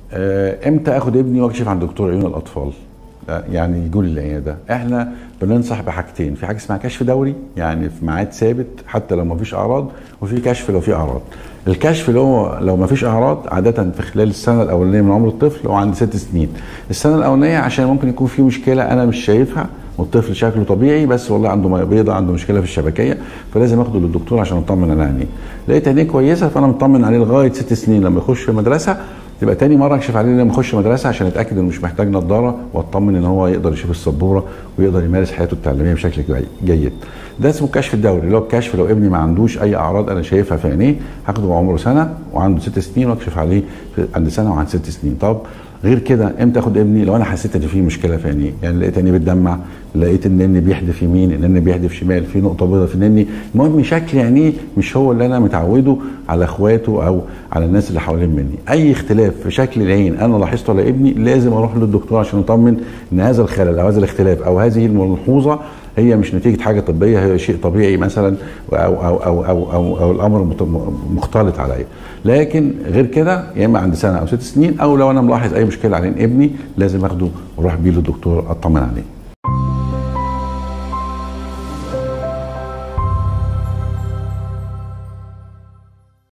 آه، امتى اخد ابني واكشف عند دكتور عيون الاطفال لا، يعني يجوا لي العياده احنا بننصح بحاجتين في حاجه اسمها كشف دوري يعني في ميعاد ثابت حتى لو ما فيش اعراض وفي كشف لو في اعراض الكشف اللي هو لو ما فيش اعراض عاده في خلال السنه الاولانيه من عمر الطفل هو عند ست سنين السنه الاولانيه عشان ممكن يكون في مشكله انا مش شايفها والطفل شكله طبيعي بس والله عنده ميه بيضاء عنده مشكله في الشبكيه فلازم اخده للدكتور عشان اطمن على عينيه لقيت عينيه كويسه فانا مطمن عليه لغايه ست سنين لما يخش في مدرسه تبقى تاني مره اكشف عليه لما يخش مدرسه عشان اتاكد انه مش محتاج نظاره واطمن ان هو يقدر يشوف السبوره ويقدر يمارس حياته التعليميه بشكل جي- جيد. ده اسمه الكشف الدوري اللي هو الكشف لو ابني ما عندوش اي اعراض انا شايفها في عينيه هاخده وعمره سنه وعنده ست سنين واكشف عليه في- عند سنه وعند ست سنين. طب غير كده امتى اخد ابني لو انا حسيت ان في مشكله في عينيه يعني لقيت عينيه بتدمع لقيت ان النني بيحدف يمين النني بيحدف شمال في نقطه بيضاء في النني المهم شكل عينيه مش هو اللي انا متعوده على اخواته او على الناس اللي حوالين مني اي اختلاف في شكل العين انا لاحظته على ابني لازم اروح للدكتور عشان اطمن ان هذا الخلل او هذا الاختلاف او هذه الملحوظه هي مش نتيجه حاجه طبيه هي شيء طبيعي مثلا او او او او, أو, أو الامر مت- مختلط عليا لكن غير كده يا اما عند سنه او ست سنين او لو انا ملاحظ اي مشكله على ابني لازم اخده واروح بيه للدكتور اطمن عليه